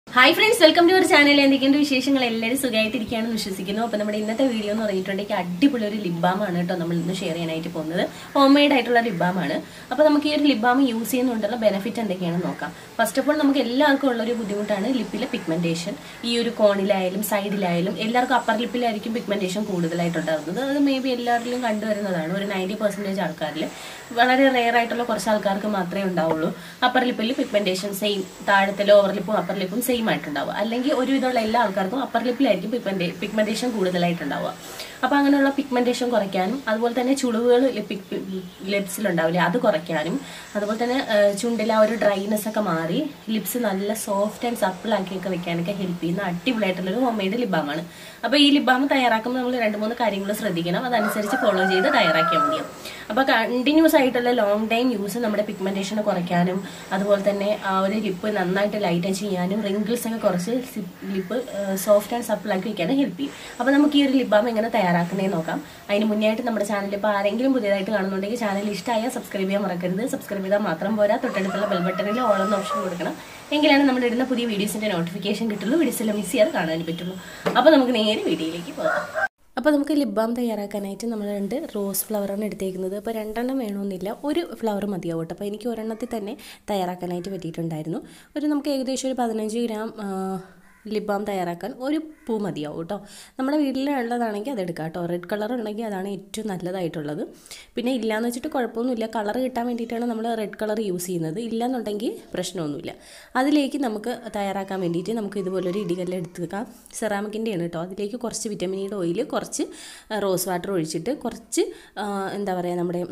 Hi friends welcome to our channel എന്തൊക്കെയുണ്ട് വിശേഷങ്ങൾ എല്ലാവരും സുഖമായിട്ടിരിക്കുകയാണെന്ന് വിശ്വസിക്കുന്നു അപ്പോൾ നമ്മുടെ ഇന്നത്തെ വീഡിയോ എന്ന് പറഞ്ഞിട്ടുണ്ടെങ്കിൽ അടിപൊളി ഒരു ലിബാമാണ് കേട്ടോ നമ്മൾ ഇന്ന് ഷെയർ ചെയ്യാനായിട്ട് പോകുന്നത് ഹോം മെയ്ഡ് ആയിട്ടുള്ള ലിബാമാണ് അപ്പോൾ നമുക്ക് ഈ ഒരു ലിബാം യൂസ് ചെയ്യുന്നതുകൊണ്ടുള്ള ബെനിഫിറ്റ് എന്തൊക്കെയാണെന്ന് നോക്കാം ഫസ്റ്റ് ഓഫ് ഓൾ നമുക്ക് എല്ലാവർക്കും ഉള്ള ഒരു ബുദ്ധിമുട്ടാണ് ലിപ്പിലെ പിഗ്മെന്റേഷൻ ഈ ഒരു കോണിലായാലും സൈഡിലായാലും എല്ലാവർക്കും അപ്പർ ലിപ്പിലായിരിക്കും പിഗ്മെന്റേഷൻ കൂടുതലായിട്ടുണ്ടാകുന്നത് അത് മേ ബി എല്ലാവരിലും കണ്ടുവരുന്നതാണ് ഒരു നയൻറ്റി പെർസെൻറ്റേജ് ആൾക്കാരിൽ വളരെ റെയർ ആയിട്ടുള്ള കുറച്ച് ആൾക്കാർക്ക് മാത്രമേ ഉണ്ടാവുള്ളൂ അപ്പർ ലിപ്പിൽ പിഗ്മെന്റേഷൻ സെയിം താഴത്തെ ലോവർ ലിപ്പും അപ്പർ ലിപ്പും സെയിം ആയിട്ടുണ്ടാവുക അല്ലെങ്കിൽ ഒരുവിധമുള്ള എല്ലാ ആൾക്കാർക്കും അപ്പർ ലിപ്പിലായിരിക്കും പിഗ്മെന്റ് പിഗ്മെന്റേഷൻ കൂടുതലായിട്ടുണ്ടാവുക അപ്പോൾ അങ്ങനെയുള്ള പിഗ്മെന്റേഷൻ കുറയ്ക്കാനും അതുപോലെ തന്നെ ചുളിവുകൾ ലിപ്സിലുണ്ടാവില്ലേ അത് കുറയ്ക്കാനും അതുപോലെ തന്നെ ആ, ചുണ്ടിലെ ആ ഒരു ഡ്രൈനെസ് ഒക്കെ മാറി ലിപ്സ് നല്ല സോഫ്റ്റ് ആൻഡ് സപ്പിൾ ആക്കിയൊക്കെ വെക്കാനൊക്കെ ഹെൽപ്പ് ചെയ്യുന്ന അടിപൊളിയായിട്ടുള്ളൊരു ഹോം മെയ്ഡ് ലിബാമാണ് അപ്പോൾ ഈ ലിബാം തയ്യാറാക്കുമ്പോൾ നമ്മൾ രണ്ട് മൂന്ന് കാര്യങ്ങൾ ശ്രദ്ധിക്കണം അതനുസരിച്ച് ഫോളോ ചെയ്ത് തയ്യാറാക്കിയാൽ മതിയാവും അപ്പോൾ കണ്ടിന്യൂസ് ആയിട്ടുള്ള ലോങ് ടൈം യൂസ് നമ്മുടെ പിഗ്മെന്റേഷൻ കുറയ്ക്കാനും അതുപോലെ തന്നെ ആ ഒരു ലിപ്പ് നന്നായിട്ട് ലൈറ്റൻ ചെയ്യാനും റിങ്കിൾസ് ഒക്കെ കുറച്ച് ലിപ്പ് സോഫ്റ്റ് ആൻഡ് സപ്പിൾ ആക്കി വെക്കാനും ഹെൽപ്പ് ചെയ്യും അപ്പോൾ നമുക്ക് ഈ ഒരു ലിബാം എങ്ങനെ തയ്യാറാക്കുന്നതെന്ന് നോക്കാം അതിന് മുന്നേ ആയിട്ട് നമ്മുടെ ചാനൽ ഇപ്പോൾ ആരെങ്കിലും പുതിയതായിട്ട് കാണുന്നുണ്ടെങ്കിൽ ചാനൽ ഇഷ്ടമായാൽ സബ്സ്ക്രൈബ് ചെയ്യാൻ മറക്കരുത് സബ്സ്ക്രൈബ് ചെയ്താൽ മാത്രം പോരാ തൊട്ടടുത്തുള്ള ബെൽ ബട്ടണിൽ ഓൾ എന്ന ഓപ്ഷൻ കൊടുക്കണം എങ്കിലാണ് നമ്മൾ ഇടുന്ന പുതിയ വീഡിയോസിന്റെ നോട്ടിഫിക്കേഷൻ കിട്ടുള്ളൂ വീഡിയോസ് എല്ലാം മിസ് ചെയ്യാതെ കാണാൻ പറ്റുള്ളൂ അപ്പോൾ നമുക്ക് നേരെ വീഡിയോയിലേക്ക് പോകാം അപ്പോൾ നമുക്ക് ലിപ് ബാം തയ്യാറാക്കാനായിട്ട് നമ്മൾ രണ്ട് റോസ് ഫ്ലവറാണ് എടുത്തേക്കുന്നത് അപ്പോൾ രണ്ടെണ്ണം വേണമെന്നില്ല ഒരു ഫ്ലവർ മതിയാവും കേട്ടോ അപ്പോൾ എനിക്ക് ഒരെണ്ണത്തിൽ തന്നെ തയ്യാറാക്കാനായിട്ട് പറ്റിയിട്ടുണ്ടായിരുന്നു ഒരു നമുക്ക് ഏകദേശം ഒരു പതിനഞ്ച് ഗ്രാം ലിപ് ബാം തയ്യാറാക്കാൻ ഒരു പൂ മതിയാവും കേട്ടോ നമ്മുടെ വീട്ടിലുള്ളതാണെങ്കിൽ അത് എടുക്കാം കേട്ടോ റെഡ് കളർ ഉണ്ടെങ്കിൽ അതാണ് ഏറ്റവും നല്ലതായിട്ടുള്ളത് പിന്നെ ഇല്ലയെന്ന് വെച്ചിട്ട് കുഴപ്പമൊന്നുമില്ല കളർ കിട്ടാൻ വേണ്ടിയിട്ടാണ് നമ്മൾ റെഡ് കളർ യൂസ് ചെയ്യുന്നത് ഇല്ലയെന്നുണ്ടെങ്കിൽ പ്രശ്നമൊന്നുമില്ല അതിലേക്ക് നമുക്ക് തയ്യാറാക്കാൻ വേണ്ടിയിട്ട് നമുക്ക് ഇതുപോലൊരു ഇടികല്ല് എടുത്തേക്കാം സെറാമിക്കിൻ്റെയാണ് കേട്ടോ അതിലേക്ക് കുറച്ച് വിറ്റമിൻ ഇയുടെ ഓയിൽ കുറച്ച് റോസ് വാട്ടർ ഒഴിച്ചിട്ട് കുറച്ച് ആ, എന്താ പറയുക നമ്മുടെ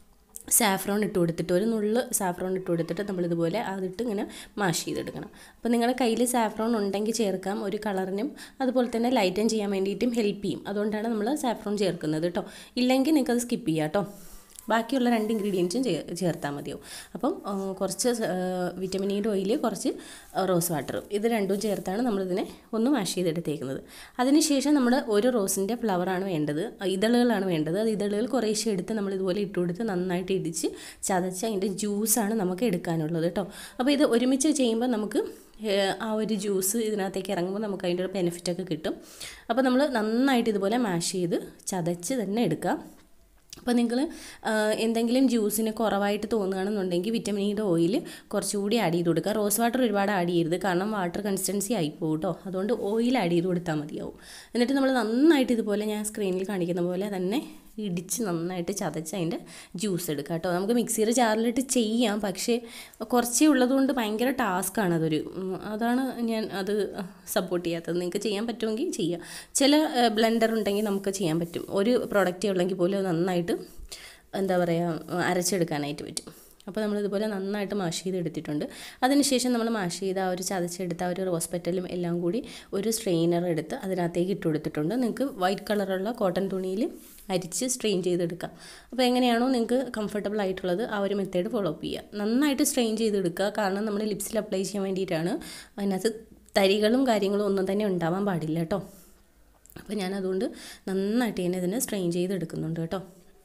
സാഫ്രോൺ ഇട്ട് കൊടുത്തിട്ട് ഒരു നുള്ള് സാഫ്രോൺ ഇട്ട് കൊടുത്തിട്ട് നമ്മളിതുപോലെ അതിട്ട് ഇങ്ങനെ മാഷ് ചെയ്തെടുക്കണം അപ്പോൾ നിങ്ങളുടെ കയ്യിൽ സാഫ്രോൺ ഉണ്ടെങ്കിൽ ചേർക്കാം ഒരു കളറിനും അതുപോലെ തന്നെ ലൈറ്റൻ ചെയ്യാൻ വേണ്ടിയിട്ടും ഹെൽപ്പ് ചെയ്യും അതുകൊണ്ടാണ് നമ്മൾ സാഫ്രോൺ ചേർക്കുന്നത് കേട്ടോ ഇല്ലെങ്കിൽ നിങ്ങൾക്കത് സ്കിപ്പ് ചെയ്യാം കേട്ടോ ബാക്കിയുള്ള രണ്ട് ഇൻഗ്രീഡിയൻസും ചേ ചേർത്താൽ മതിയാവും അപ്പം ആ, കുറച്ച് വിറ്റമിൻ ഇയുടെ ഓയിൽ കുറച്ച് റോസ് വാട്ടറും ഇത് രണ്ടും ചേർത്താണ് നമ്മളിതിനെ ഒന്ന് മാഷ് ചെയ്തെടുത്തേക്കുന്നത് അതിനുശേഷം നമ്മൾ ഒരു റോസിൻ്റെ ഫ്ലവറാണ് വേണ്ടത് ഇതളുകളാണ് വേണ്ടത് അത് ഇതളുകൾ കുറേശ്ശെ എടുത്ത് നമ്മൾ ഇതുപോലെ ഇട്ട് കൊടുത്ത് നന്നായിട്ട് ഇടിച്ച് ചതച്ച് അതിൻ്റെ ജ്യൂസാണ് നമുക്ക് എടുക്കാനുള്ളത് കേട്ടോ അപ്പോൾ ഇത് ഒരുമിച്ച് ചെയ്യുമ്പോൾ നമുക്ക് ഏഹ്, ആ ഒരു ജ്യൂസ് ഇതിനകത്തേക്ക് ഇറങ്ങുമ്പോൾ നമുക്ക് അതിൻ്റെ ഒരു ബെനിഫിറ്റൊക്കെ കിട്ടും അപ്പോൾ നമ്മൾ നന്നായിട്ട് ഇതുപോലെ മാഷ് ചെയ്ത് ചതച്ച് തന്നെ എടുക്കാം അപ്പോൾ നിങ്ങൾ എന്തെങ്കിലും ജ്യൂസിന് കുറവായിട്ട് തോന്നുകയാണെന്നുണ്ടെങ്കിൽ വിറ്റമിൻ ഇയുടെ ഓയിൽ കുറച്ചുകൂടി ആഡ് ചെയ്ത് കൊടുക്കുക റോസ് വാട്ടർ ഒരുപാട് ആഡ് ചെയ്യരുത് കാരണം വാട്ടർ കൺസിസ്റ്റൻസി ആയിപ്പോകും കേട്ടോ അതുകൊണ്ട് ഓയിൽ ആഡ് ചെയ്ത് കൊടുത്താൽ മതിയാവും എന്നിട്ട് നമ്മൾ നന്നായിട്ട് ഇതുപോലെ ഞാൻ സ്ക്രീനിൽ കാണിക്കുന്ന പോലെ തന്നെ ഇടിച്ച് നന്നായിട്ട് ചതച്ച് അതിൻ്റെ ജ്യൂസ് എടുക്കുക കേട്ടോ നമുക്ക് മിക്സിയുടെ ജാറിലിട്ട് ചെയ്യാം പക്ഷേ കുറച്ചേ ഉള്ളതുകൊണ്ട് ഭയങ്കര ടാസ്ക്കാണ് അതൊരു ഉം, അതാണ് ഞാൻ അത് സപ്പോർട്ട് ചെയ്യാത്തത് നിങ്ങൾക്ക് ചെയ്യാൻ പറ്റുമെങ്കിൽ ചെയ്യാം ചില ബ്ലെൻഡർ ഉണ്ടെങ്കിൽ നമുക്ക് ചെയ്യാൻ പറ്റും ഒരു പ്രോഡക്റ്റേ ഉള്ളെങ്കിൽ പോലും അത് നന്നായിട്ട് എന്താ പറയുക അരച്ചെടുക്കാനായിട്ട് പറ്റും അപ്പോൾ നമ്മളിതുപോലെ നന്നായിട്ട് മാഷ് ചെയ്ത് എടുത്തിട്ടുണ്ട് അതിനുശേഷം നമ്മൾ മാഷ് ചെയ്ത ആ ഒരു ചതച്ചെടുത്ത ആ ഒരു റോസ് പെറ്റലും എല്ലാം കൂടി ഒരു സ്ട്രെയിനർ എടുത്ത് അതിനകത്തേക്ക് ഇട്ട് കൊടുത്തിട്ടുണ്ട് നിങ്ങൾക്ക് വൈറ്റ് കളറുള്ള കോട്ടൺ തുണിയിൽ അരിച്ച് സ്ട്രെയിൻ ചെയ്തെടുക്കാം അപ്പോൾ എങ്ങനെയാണോ നിങ്ങൾക്ക് കംഫർട്ടബിൾ ആയിട്ടുള്ളത് ആ ഒരു മെത്തേഡ് ഫോളോ അപ്പ് ചെയ്യുക നന്നായിട്ട് സ്ട്രെയിൻ ചെയ്തെടുക്കുക കാരണം നമ്മൾ ലിപ്സിൽ അപ്ലൈ ചെയ്യാൻ വേണ്ടിയിട്ടാണ് അതിനകത്ത് തരികളും കാര്യങ്ങളും ഒന്നും തന്നെ ഉണ്ടാവാൻ പാടില്ല കേട്ടോ അപ്പോൾ ഞാൻ അതുകൊണ്ട് നന്നായിട്ട് തന്നെ ഇതിനെ സ്ട്രെയിൻ ചെയ്തെടുക്കുന്നുണ്ട് കേട്ടോ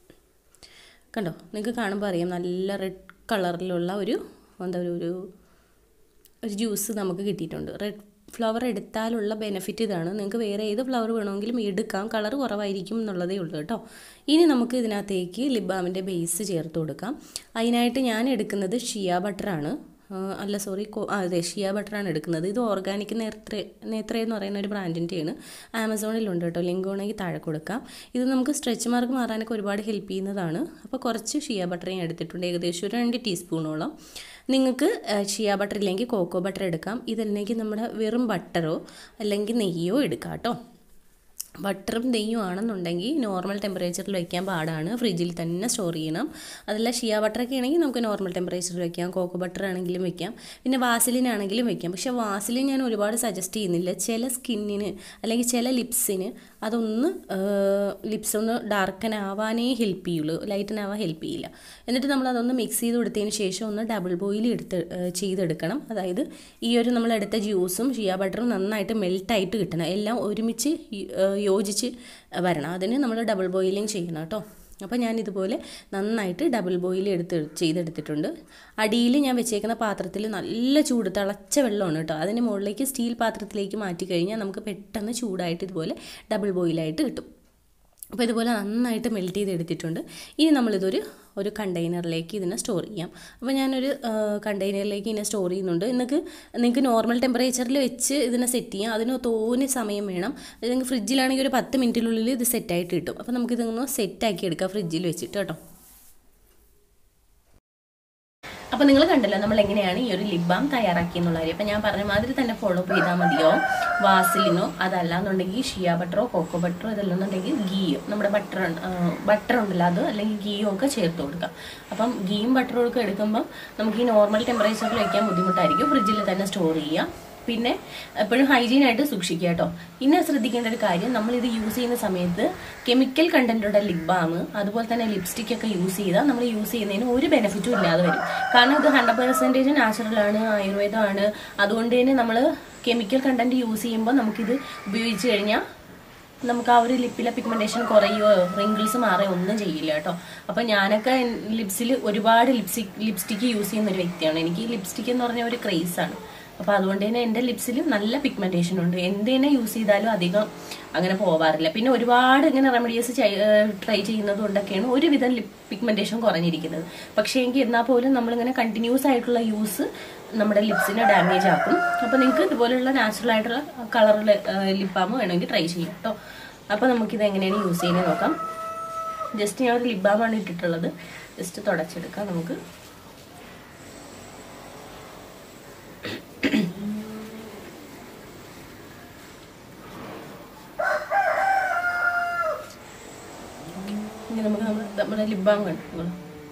കണ്ടോ നിങ്ങൾക്ക് കാണുമ്പോൾ അറിയാം നല്ല റെഡ് കളറിലുള്ള ഒരു എന്താ ഒരു ഒരു ഒരു ജ്യൂസ് നമുക്ക് കിട്ടിയിട്ടുണ്ട് റെഡ് ഫ്ലവർ എടുത്താലുള്ള ബെനിഫിറ്റ് ഇതാണ് നിങ്ങൾക്ക് വേറെ ഏത് ഫ്ലവർ വേണമെങ്കിലും എടുക്കാം കളർ കുറവായിരിക്കും എന്നുള്ളതേ ഉള്ളൂ കേട്ടോ ഇനി നമുക്ക് ഇതിനകത്തേക്ക് ലിബാമിൻ്റെ ബേസ് ചേർത്ത് കൊടുക്കാം അതിനായിട്ട് ഞാൻ എടുക്കുന്നത് ഷിയ ബട്ടറാണ് ആ, അല്ല സോറി ആ അതെ ഷിയ ബട്ടറാണ് എടുക്കുന്നത് ഇത് ഓർഗാനിക് നേത്ര നേത്ര എന്ന് പറയുന്ന ഒരു ബ്രാൻഡിൻ്റെയാണ് ആമസോണിലുണ്ട് കേട്ടോ ലിങ്ക് വേണമെങ്കിൽ താഴെ കൊടുക്കാം ഇത് നമുക്ക് സ്ട്രെച്ച് മാർക്ക് മാറാനൊക്കെ ഒരുപാട് ഹെൽപ്പ് ചെയ്യുന്നതാണ് അപ്പോൾ കുറച്ച് ഷിയ ബട്ടർ ഞാൻ എടുത്തിട്ടുണ്ട് ഏകദേശം ഒരു രണ്ട് ടീസ്പൂണോളം നിങ്ങൾക്ക് ഷിയ ബട്ടർ ഇല്ലെങ്കിൽ കോക്കോ ബട്ടർ എടുക്കാം ഇതല്ലെങ്കിൽ നമ്മുടെ വെറും ബട്ടറോ അല്ലെങ്കിൽ നെയ്യോ എടുക്കാം കേട്ടോ ബട്ടറും നെയ്യും ആണെന്നുണ്ടെങ്കിൽ നോർമൽ ടെമ്പറേച്ചറിൽ വയ്ക്കാൻ പാടാണ് ഫ്രിഡ്ജിൽ തന്നെ സ്റ്റോർ ചെയ്യണം അതല്ല ഷിയ ബട്ടറൊക്കെ ആണെങ്കിൽ നമുക്ക് നോർമൽ ടെമ്പറേച്ചറിൽ വയ്ക്കാം കോക്കോ ബട്ടർ ആണെങ്കിലും വയ്ക്കാം പിന്നെ വാസലിൻ ആണെങ്കിലും വയ്ക്കാം പക്ഷേ വാസലിൻ ഞാൻ ഒരുപാട് സജസ്റ്റ് ചെയ്യുന്നില്ല ചില സ്കിന്നിന് അല്ലെങ്കിൽ ചില ലിപ്സിന് അതൊന്ന് ലിപ്സ് ഒന്ന് ഡാർക്കൻ ആവാനേ ഹെൽപ്പ് ചെയ്യുള്ളൂ ലൈറ്റൻ ആവാൻ ഹെൽപ്പ് ചെയ്യില്ല എന്നിട്ട് നമ്മൾ അതൊന്ന് മിക്സ് ചെയ്ത് കൊടുത്തതിന് ശേഷം ഒന്ന് ഡബിൾ ബോയിൽ എടുത്ത് ഏഹ് ചെയ്തെടുക്കണം അതായത് ഈ ഒരു നമ്മൾ എടുത്ത ജ്യൂസും ഷിയ ബട്ടറും നന്നായിട്ട് മെൽട്ടായിട്ട് കിട്ടണം എല്ലാം ഒരുമിച്ച് യ- ഏഹ് യോജിച്ച് വരണം അതിന് നമ്മൾ ഡബിൾ ബോയിലിംഗ് ചെയ്യണം കേട്ടോ അപ്പോൾ ഞാൻ ഇതുപോലെ നന്നായിട്ട് ഡബിൾ ബോയിൽ എടുത്ത് ചെയ്തെടുത്തിട്ടുണ്ട് അടിയിൽ ഞാൻ വെച്ചേക്കുന്ന പാത്രത്തിൽ നല്ല ചൂട് തിളച്ച വെള്ളമാണ് കേട്ടോ അതിന് മുകളിലേക്ക് സ്റ്റീൽ പാത്രത്തിലേക്ക് മാറ്റി കഴിഞ്ഞാൽ നമുക്ക് പെട്ടെന്ന് ചൂടായിട്ട് ഇതുപോലെ ഡബിൾ ബോയിലായിട്ട് കിട്ടും അപ്പോൾ ഇതുപോലെ നന്നായിട്ട് മെൽറ്റ് ചെയ്തെടുത്തിട്ടുണ്ട് ഇനി നമ്മളിതൊരു ഒരു കണ്ടെയ്നറിലേക്ക് ഇതിനെ സ്റ്റോർ ചെയ്യാം അപ്പോൾ ഞാനൊരു കണ്ടെയ്നറിലേക്ക് ഇതിനെ സ്റ്റോർ ചെയ്യുന്നുണ്ട് നിങ്ങൾക്ക് നിങ്ങൾക്ക് നോർമൽ ടെമ്പറേച്ചറിൽ വെച്ച് ഇതിനെ സെറ്റ് ചെയ്യാം അതിന് തോനെ സമയം വേണം നിങ്ങൾക്ക് ഫ്രിഡ്ജിലാണെങ്കിൽ ഒരു പത്ത് മിനിറ്റിനുള്ളിൽ ഇത് സെറ്റായിട്ട് കിട്ടും അപ്പോൾ നമുക്കിതൊന്ന് സെറ്റാക്കി എടുക്കാം ഫ്രിഡ്ജിൽ വെച്ചിട്ട് കേട്ടോ അപ്പോൾ നിങ്ങൾ കണ്ടല്ലോ നമ്മൾ എങ്ങനെയാണ് ഈ ഒരു ലിപ് ബാം തയ്യാറാക്കി എന്നുള്ള കാര്യം അപ്പോൾ ഞാൻ പറഞ്ഞ മാതിരി തന്നെ ഫോളോ അപ്പ് ചെയ്താൽ മതിയോ വാസിലിനോ അതല്ല എന്നുണ്ടെങ്കിൽ ഷിയ ബട്ടറോ കോക്കോ ബട്ടറോ ഇതല്ലെന്നുണ്ടെങ്കിൽ ഗീയോ നമ്മുടെ ബട്ടർ ബട്ടർ ഉണ്ടല്ലോ അത് അല്ലെങ്കിൽ ഗീയോ ഒക്കെ ചേർത്ത് കൊടുക്കാം അപ്പം ഗീയും ബട്ടറും ഒക്കെ എടുക്കുമ്പോൾ നമുക്ക് ഈ നോർമൽ ടെമ്പറേച്ചറിൽ വയ്ക്കാൻ ബുദ്ധിമുട്ടായിരിക്കും ഫ്രിഡ്ജിൽ തന്നെ സ്റ്റോർ ചെയ്യാം പിന്നെ എപ്പോഴും ഹൈജീനായിട്ട് സൂക്ഷിക്കുക കേട്ടോ പിന്നെ ശ്രദ്ധിക്കേണ്ട ഒരു കാര്യം നമ്മൾ ഇത് യൂസ് ചെയ്യുന്ന സമയത്ത് കെമിക്കൽ കണ്ടന്റുള്ള ലിപ് ബാം അതുപോലെ തന്നെ ലിപ്സ്റ്റിക് ഒക്കെ യൂസ് ചെയ്താൽ നമ്മൾ യൂസ് ചെയ്യുന്നതിന് ഒരു ബെനിഫിറ്റും ഇല്ലാതെ വരും കാരണം ഇത് ഹൺഡ്രഡ് പെർസെൻറ്റേജ് നാച്ചുറൽ ആണ് ആയുർവേദമാണ് അതുകൊണ്ട് തന്നെ നമ്മൾ കെമിക്കൽ കണ്ടന്റ് യൂസ് ചെയ്യുമ്പോൾ നമുക്കിത് ഉപയോഗിച്ച് കഴിഞ്ഞാൽ നമുക്ക് ആ ഒരു ലിപ്പിലെ പിഗ്മെന്റേഷൻ കുറയോ റിങ്കിൾസ് മാറുകയോ ഒന്നും ചെയ്യില്ല കേട്ടോ അപ്പൊ ഞാനൊക്കെ ലിപ്സിൽ ഒരുപാട് ലിപ്സ്റ്റിക് ലിപ്സ്റ്റിക്ക് യൂസ് ചെയ്യുന്ന ഒരു വ്യക്തിയാണ് എനിക്ക് ലിപ്സ്റ്റിക് എന്ന് പറഞ്ഞ ഒരു ക്രേസ് ആണ് അപ്പൊ അതുകൊണ്ട് തന്നെ എന്റെ ലിപ്സിൽ നല്ല പിഗ്മെന്റേഷൻ ഉണ്ട് എന്ത് തന്നെ യൂസ് ചെയ്താലും അധികം അങ്ങനെ പോവാറില്ല പിന്നെ ഒരുപാട് ഇങ്ങനെ റെമഡീസ് ട്രൈ ചെയ്യുന്നത് കൊണ്ടൊക്കെയാണ് ഒരുവിധം ലിപ് പിഗ്മെന്റേഷൻ കുറഞ്ഞിരിക്കുന്നത് പക്ഷേ എങ്കിൽ എന്നാൽ പോലും നമ്മളിങ്ങനെ കണ്ടിന്യൂസ് ആയിട്ടുള്ള യൂസ് നമ്മുടെ ലിപ്സിനെ ഡാമേജ് ആക്കും അപ്പോൾ നിങ്ങൾക്ക് ഇതുപോലുള്ള നാച്ചുറൽ ആയിട്ടുള്ള കളറിൽ ലിപ് ബാം വേണമെങ്കിൽ ട്രൈ ചെയ്യാം കേട്ടോ അപ്പോൾ നമുക്കിത് എങ്ങനെയാണ് യൂസ് ചെയ്യുന്നത് നോക്കാം ജസ്റ്റ് ഞാൻ ഒരു ലിപ് ബാമാണ് ഇട്ടിട്ടുള്ളത് ജസ്റ്റ് തുടച്ചെടുക്കാം നമുക്ക് ഇനി നമുക്ക് നമ്മുടെ നമ്മുടെ ലിപ് ബാം കണ്ടു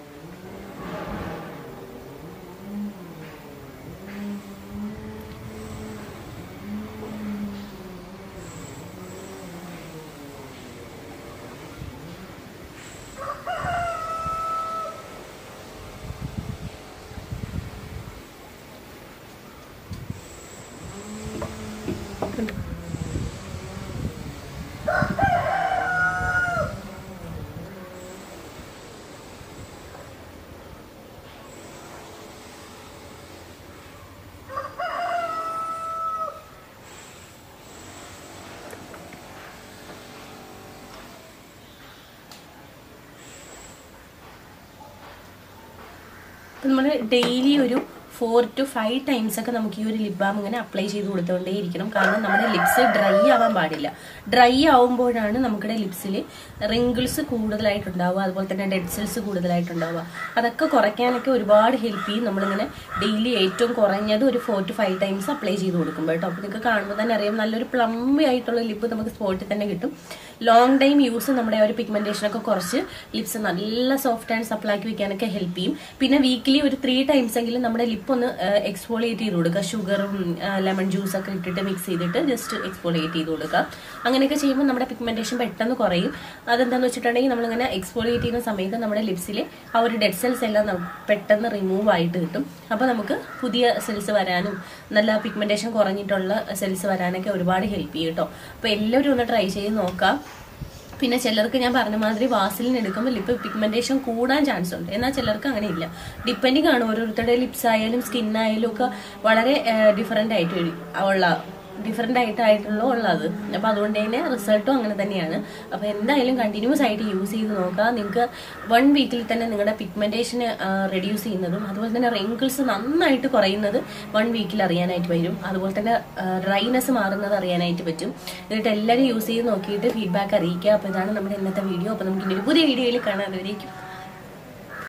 നമ്മൾ ഡെയിലി ഒരു ഫോർ ടു ഫൈവ് ടൈംസ് ഒക്കെ നമുക്ക് ഈ ഒരു ലിപ് ബാം ഇങ്ങനെ അപ്ലൈ ചെയ്ത് കൊടുത്തുകൊണ്ടേ ഇരിക്കണം കാരണം നമ്മുടെ ലിപ്സ് ഡ്രൈ ആവാൻ പാടില്ല ഡ്രൈ ആവുമ്പോഴാണ് നമ്മുടെ ലിപ്സിൽ റിങ്കിൾസ് കൂടുതലായിട്ടുണ്ടാവുക അതുപോലെ തന്നെ ഡെഡ് സെൽസ് കൂടുതലായിട്ടുണ്ടാവുക അതൊക്കെ കുറയ്ക്കാനൊക്കെ ഒരുപാട് ഹെൽപ്പ് ചെയ്യും നമ്മളിങ്ങനെ ഡെയിലി ഏറ്റവും കുറഞ്ഞത് ഒരു four to five times apply ചെയ്ത് കൊടുക്കുമ്പോൾ കേട്ടോ അപ്പോൾ നിങ്ങൾക്ക് കാണുമ്പോൾ തന്നെ അറിയാം നല്ലൊരു പ്ലംബി ആയിട്ടുള്ള ലിപ്പ് നമുക്ക് സ്പോട്ടിൽ തന്നെ കിട്ടും ലോങ് ടൈം യൂസ് നമ്മുടെ ആ ഒരു പിഗ്മെന്റേഷൻ ഒക്കെ കുറച്ച് ലിപ്സ് നല്ല സോഫ്റ്റ് ആൻഡ് സപ്ലാക്കി വെക്കാനൊക്കെ ഹെൽപ്പ് ചെയ്യും പിന്നെ വീക്കിലി ഒരു ത്രീ ടൈംസ് എങ്കിലും നമ്മുടെ ലിപ്പ് ഒന്ന് എക്സ്പോളിയേറ്റ് ചെയ്ത് കൊടുക്കുക ഷുഗറും ലെമൺ ജ്യൂസ് ഒക്കെ ഇട്ടിട്ട് മിക്സ് ചെയ്തിട്ട് ജസ്റ്റ് എക്സ്പോളിയേറ്റ് ചെയ്ത് കൊടുക്കുക അങ്ങനെയൊക്കെ ചെയ്യുമ്പോൾ നമ്മുടെ പിഗ്മെന്റേഷൻ പെട്ടെന്ന് കുറയും അതെന്താന്ന് വെച്ചിട്ടുണ്ടെങ്കിൽ നമ്മളിങ്ങനെ എക്സ്പോളിയേറ്റ് ചെയ്യുന്ന സമയത്ത് നമ്മുടെ ലിപ്സിൽ ആ ഒരു ഡെഡ് സെൽസ് എല്ലാം നം- പെട്ടെന്ന് റിമൂവ് ആയിട്ട് കിട്ടും അപ്പോൾ നമുക്ക് പുതിയ സെൽസ് വരാനും നല്ല പിഗ്മെന്റേഷൻ കുറഞ്ഞിട്ടുള്ള സെൽസ് വരാനൊക്കെ ഒരുപാട് ഹെൽപ്പ് ചെയ്യും കേട്ടോ അപ്പോൾ എല്ലാവരും ഒന്ന് ട്രൈ ചെയ്ത് നോക്കാം പിന്നെ ചിലർക്ക് ഞാൻ പറഞ്ഞ മാതിരി വാസലിൻ എടുക്കുമ്പോൾ ലിപ്പ് പിഗ്മെന്റേഷൻ കൂടാൻ ചാൻസ് ഉണ്ട് എന്നാൽ ചിലർക്ക് അങ്ങനെ ഇല്ല ഡിപ്പെൻഡിങ് ആണ് ഓരോരുത്തരുടെ ലിപ്സ് ആയാലും സ്കിൻ ആയാലും ഒക്കെ വളരെ ഡിഫറെന്റ് ആയിട്ട് വരും. ഉള്ള ഡിഫറെന്റ് ആയിട്ടായിട്ടുള്ള ഉള്ളത് അപ്പൊ അതുകൊണ്ട് തന്നെ റിസൾട്ടും അങ്ങനെ തന്നെയാണ് അപ്പൊ എന്തായാലും കണ്ടിന്യൂസ് ആയിട്ട് യൂസ് ചെയ്ത് നോക്കുക നിങ്ങൾക്ക് വൺ വീക്കിൽ തന്നെ നിങ്ങളുടെ പിഗ്മെന്റേഷൻ റെഡ്യൂസ് ചെയ്യുന്നതും അതുപോലെ തന്നെ റിങ്കിൾസ് നന്നായിട്ട് കുറയുന്നത് വൺ വീക്കിൽ അറിയാനായിട്ട് വരും അതുപോലെ തന്നെ ഡ്രൈനെസ് മാറുന്നത് അറിയാനായിട്ട് പറ്റും എന്നിട്ട് എല്ലാവരും യൂസ് ചെയ്ത് നോക്കിയിട്ട് ഫീഡ്ബാക്ക് അറിയിക്കുക അപ്പോൾ ഇതാണ് നമ്മുടെ ഇന്നത്തെ വീഡിയോ അപ്പോൾ നമുക്ക് ഇനി ഒരു പുതിയ വീഡിയോയിൽ കാണാൻ അതുവരേക്കും